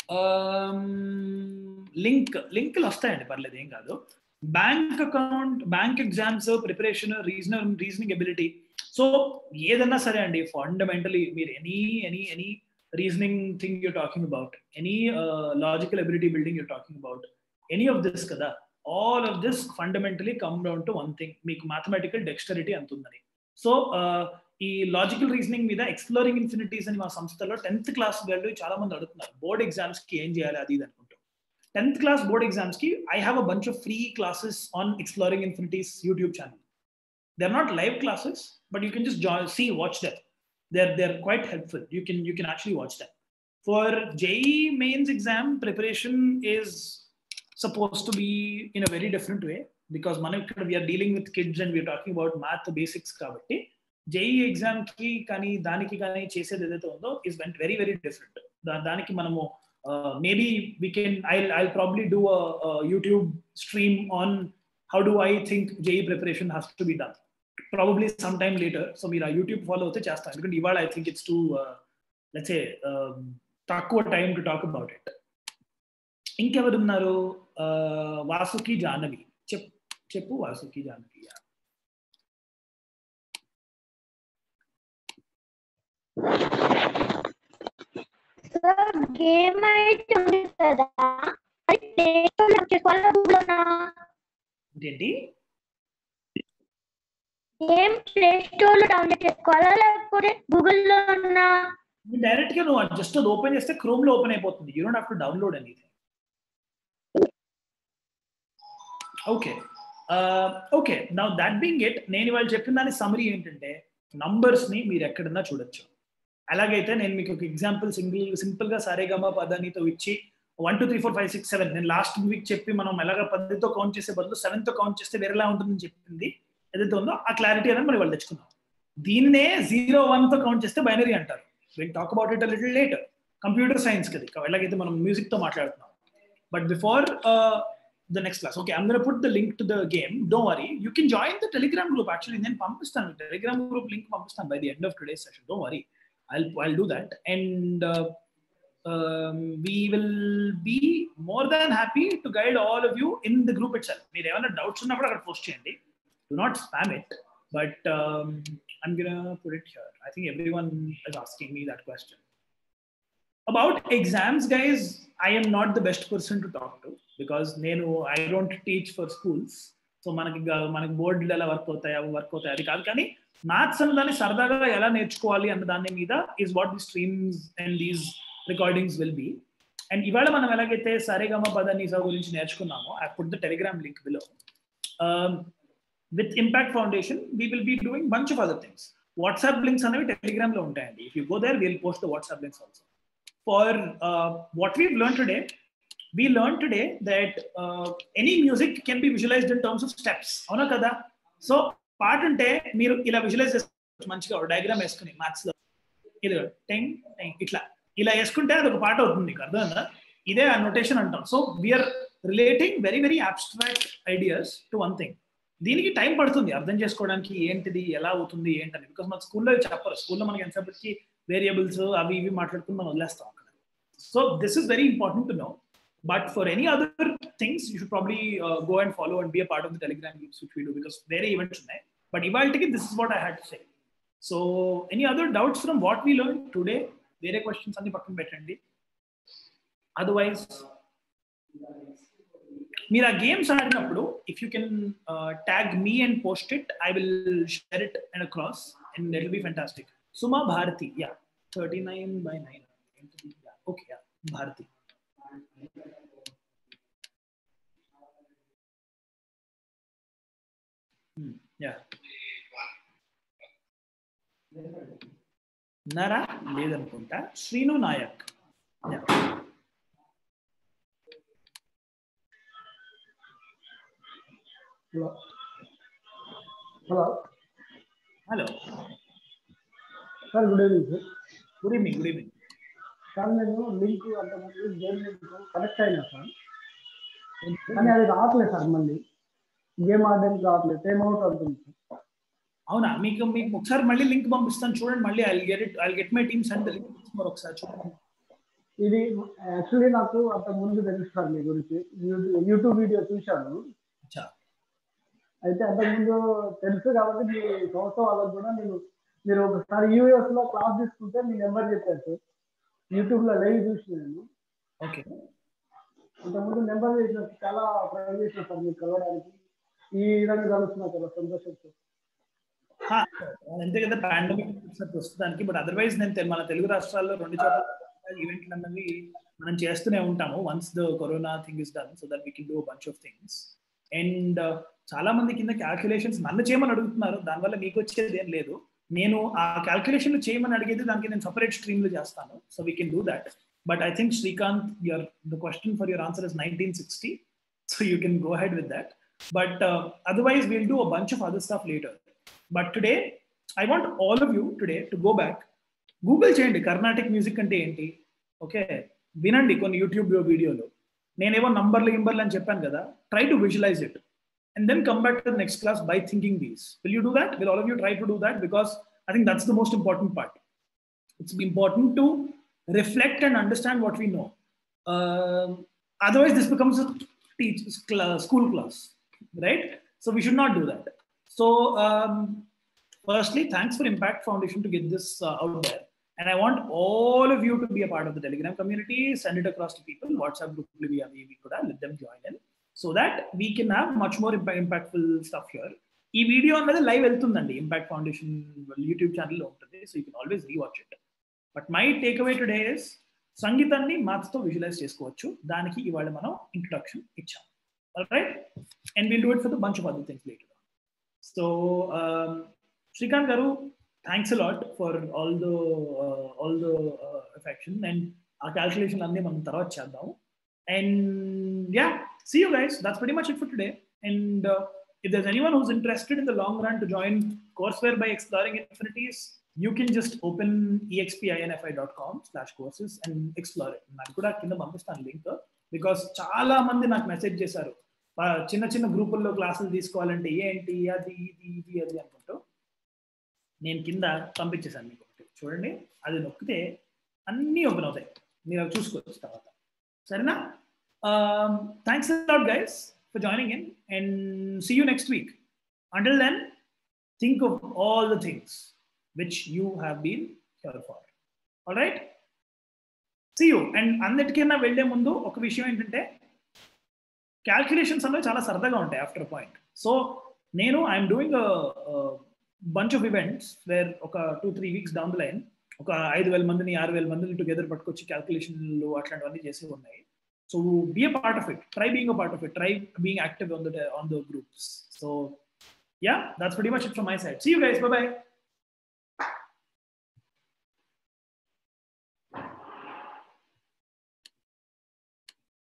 [SPEAKER 1] link లింక్లు వస్తాయండి పర్లేదు ఏం కాదు bank account bank exams preparation regional reasoning ability so ఏదన్నా సరే అండి ఫండమెంటలీ మీరు any any any reasoning thing you're talking about any logical ability building you're talking about any of this కదా all of this fundamentally come down to one thing మీకు mathematical dexterity అంత ఉందని సో ఈ లాజికల్ రీజనింగ్ మీద exploring infinities అని మా సంస్థలో టెన్త్ క్లాస్ వాళ్ళు చాలా మంది అడుగుతున్నారు బోర్డ్ ఎగ్జామ్స్ కి ఏం చేయాలి అది ఇది అనుకుంటూ టెన్త్ క్లాస్ బోర్డ్ ఎగ్జామ్స్ కి I have a bunch of free classes on exploring infinities YouTube channel they are not live classes but you can just join see watch them they are they are quite helpful you can you can actually watch them for JEE mains exam preparation is supposed to be in a very different way because మనం ఇక్కడ we're dealing with kids and we're talking about math basics కాబట్టి JEE exam కి కానీ దానికి కానీ చేసేది ఏదైతే ఉందో is went very very different దానికి మనము maybe we can I I probably do YouTube stream on how do I think JEE preparation has to be done probably some time later so మీరు ఆ యూట్యూబ్ ఫాలో అయితే చేస్తాను ఎందుకంటే ఇవాళ I think it's to let's తక్కువ time to talk about it ఇంకెవరున్నారు వాసుకి జాహ్నవి చెప్ చెప్పు వాసుకి జాహ్నవి
[SPEAKER 2] సార్ గేమ్ అయితే ఉంది కదా అది ప్లే స్టోర్ లో చేసుకోవాలా గూగుల్లోనా
[SPEAKER 1] ఏంటి
[SPEAKER 2] గేమ్ ప్లే స్టోర్ లో డౌన్లోడ్ చేసుకోవాలా లేకపోతే గూగుల్లోనా
[SPEAKER 1] డైరెక్ట్ గా నువ్వు జస్ట్ అది ఓపెన్ చేస్తే క్రోమ్ లో ఓపెన్ అయిపోతుంది you don't have to download anything okay okay నా దాట్ బీయింగ్ ఇట్ నేను ఇవాళ చెప్పిన దాని సమరీ ఏంటంటే నంబర్స్ ని మీరు ఎక్కడన్నా చూడొచ్చు అలాగైతే నేను మీకు ఒక ఎగ్జాంపుల్ సింగిల్ సింపుల్ గా సరేగమా పదానితో ఇచ్చి one two three four five six seven నేను లాస్ట్ వీక్ చెప్పి మనం ఎలాగ పదితో కౌంట్ చేసే బదులు సెవెన్ తో కౌంట్ చేస్తే వేరేలా ఉంటుందని చెప్పింది ఏదైతే ఉందో ఆ క్లారిటీ అనేది మనం వాళ్ళు తెచ్చుకుందాం దీన్నే జీరో వన్ తో కౌంట్ చేస్తే బైనరీ అంటారు will talk about it little later computer science కదా ఎలాగైతే మనం మ్యూజిక్ తో మాట్లాడుతున్నాం but before the next class. Okay, I'm going to put the link to the game. Don't worry. You can join the Telegram group actually. Then Pampistan Telegram group link Pampistan by the end of today's session. Don't worry. I'll I'll do that. And uh, um, we will be more than happy to guide all of you in the group itself. మీరు ఏమైనా doubts ఉన్నప్పుడు అక్కడ post చేయండి do not spam it but um, i'm gonna put it here i think everyone is asking me that question about exams guys i am not the best person to talk to because నేను I don't teach for schools so మనకి మనకి బోర్డులు ఎలా work అవుతాయి అవి work అవుతాయి అది కాదు కానీ మ్యాథ్స్ అన్న దాన్ని సరదాగా ఎలా నేర్చుకోవాలి అన్న దాని మీద is what the streams and these recordings will be and ఇవాళ మనం ఎలాగైతే సరేగమ పదనీసా గురించి నేర్చుకున్నామో I put the Telegram link below with Impact Foundation we will be doing bunch of other things WhatsApp links అనేవి టెలిగ్రామ్ లో ఉంటాయండి if you go there will post the WhatsApp links also for what we learn today we learned today that uh, any music can be visualized in terms of steps అవునా కదా so పాట అంటే మీరు ఇలా visualise చేసుకోవచ్చు మంచిగా diagram వేసుకుని maths లో ఇది టెంగ్ టెంగ్ ఇట్లా ఇలా వేసుకుంటే అది ఒక పాట అవుతుంది మీకు అర్థమైందా ఇదే ఆ నొటేషన్ అంటాం so we're relating very very abstract ideas to one thing దీనికి టైం పడుతుంది అర్థం చేసుకోవడానికి ఏంటిది ఎలా అవుతుంది ఏంటని బికాస్ మన స్కూల్లో చెప్పరు స్కూల్లో మనకి ఎంతసేపటికి వేరియబుల్స్ అవి ఇవి మాట్లాడుకుని మనం వదిలేస్తాం అక్కడ so this is very important to know but for any other things you should probably go and follow and be a part of the Telegram groups which we do because వేరే events ఉన్నాయి but ఇవాళకి this is what I had to say so any other doubts from what we learn today వేరే questions అన్ని పక్కన పెట్టండి otherwise మీరు ఆ games ఆడినప్పుడు if you can tag me and post it I will share it and across and it be fantastic Suma Bharati yeah thirty nine by nine okay yeah Bharati yeah నరా లేదనుకుంటా Srinu Naik yeah
[SPEAKER 6] hello hello
[SPEAKER 1] hello
[SPEAKER 6] sir good evening sir
[SPEAKER 1] good evening good evening
[SPEAKER 6] sir నేను link అంతకుముందు game link connect అయినా sir కానీ అది రావట్లేదు sir మళ్ళీ game ఆడడానికి రావట్లేదు టైం అవుట్ అవుతుంది సార్
[SPEAKER 1] అవునా మీకు మీకు ఒకసారి మళ్ళీ లింక్ పంపిస్తాను చూడండి మళ్ళీ I get it I get my team send link ఒకసారి చూడండి
[SPEAKER 6] ఇది యాక్చువల్లీ నాకు అంతకు ముందు తెలుసు సార్ మీ గురించి యూట్యూబ్ యూట్యూబ్ వీడియో చూశాను
[SPEAKER 1] అచ్చా
[SPEAKER 6] అయితే అంతకుముందు తెలుసు కాబట్టి మీ సంస్థ వాళ్ళకి కూడా నేను మీరు ఒకసారి యూఎస్ లో క్లాస్ తీసుకుంటే మీ నెంబర్ చెప్పారు సార్ యూట్యూబ్ లో లైవ్ చూసి నేను
[SPEAKER 1] ఓకే
[SPEAKER 6] అంతకుముందు నెంబర్ చేసిన చాలా ట్రై చేసిన సార్ మీకు కలవడానికి ఈ విధంగా కలుస్తున్నా చాలా సంతోషం సార్
[SPEAKER 1] అంతే కదా పాండమిక్ ప్రస్తుతానికి బట్ అదర్వైజ్ నేను తె- మన తెలుగు రాష్ట్రాల్లో రెండు చోట్ల ఈవెంట్లు అన్నవి మనం చేస్తూనే ఉంటాము once the corona thing is done so that we can do bunch of things and చాలా మంది కింద క్యాల్కులేషన్స్ నన్ను చేయమని అడుగుతున్నారు దానివల్ల మీకు వచ్చేది ఏం లేదు నేను ఆ క్యాల్కులేషన్లు చేయమని అడిగేది దానికి నేను సపరేట్ స్ట్రీమ్లు చేస్తాను so we can do that but I think Srikanth your the question for your answer is nineteen sixty so you can go head with that but otherwise will do a bunch of other stuff later but today I want all of you today to go back Google చేయండి Carnatic music అంటే ఏంటి okay వినండి కొన్ని YouTube వీడియోలు నేనేవో నంబర్లు గింబర్లు అని చెప్పాను కదా try to visualize it and then come back to the next class by thinking these will you do that will all of you try to do that because I think that's the most important part it's important to reflect and understand what we know otherwise this becomes a teach class, school class right so we should not do that so um, firstly thanks for impact foundation to get this uh, out there and i want all of you to be a part of the telegram community send it across to people whatsapp group we, we could have, let them join in so that we can have much more impact, impactful stuff here ఈ video అన్నది live వెళ్తుందండి impact foundation YouTube ఛానల్లో ఉంటుంది so you can always rewatch it but my take away today is సంగీతాన్ని మ్యాథ్స్తో visualize చేసుకోవచ్చు దానికి ఇవాళ మనం ఇంట్రొడక్షన్ ఇచ్చాం right and will do it for the bunch of other things later so Srikanth garu thanks a lot for all the all the affection and uh calculation అన్ని మనం తర్వాత చేద్దాం and yeah see you guys that's very much it for today and if there's anyone who's interested in the long run to join courseware by exploring infinities you can just open expinfi.com slash courses and explore it నాకు కూడా కింద పంపిస్తాను link because చాలా మంది నాకు message చేశారు ఆ, చిన్న చిన్న గ్రూపుల్లో క్లాసులు తీసుకోవాలంటే ఏంటి అది ఇది ఇది అది అనుకుంటూ నేను కింద పంపించేశాను మీకు ఒకటి చూడండి అది నొక్కితే అన్నీ ఓపెన్ అవుతాయి మీరు అవి చూసుకోవచ్చు తర్వాత సరేనా thanks lot guys for joining in and see you next week. Until then, think of all the things which you have been here for. All right? See you. And అన్నిటికైనా వెళ్ళే ముందు ఒక విషయం ఏంటంటే క్యాల్కులేషన్స్ అనేవి చాలా సరదాగా ఉంటాయి ఆఫ్టర్ పాయింట్ సో నేను I'm doing bunch of events where ఒక two three weeks down the line ఒక ఐదు వేల మందిని ఆరు వేల మందిని టుగెదర్ పట్టుకొచ్చి క్యాల్కులేషన్లు అట్లాంటివన్నీ చేసి ఉన్నాయి So be a part of it. Try being a part of it. Try being active on the on the groups. So yeah, that's pretty much it from my side. See you guys. Bye bye.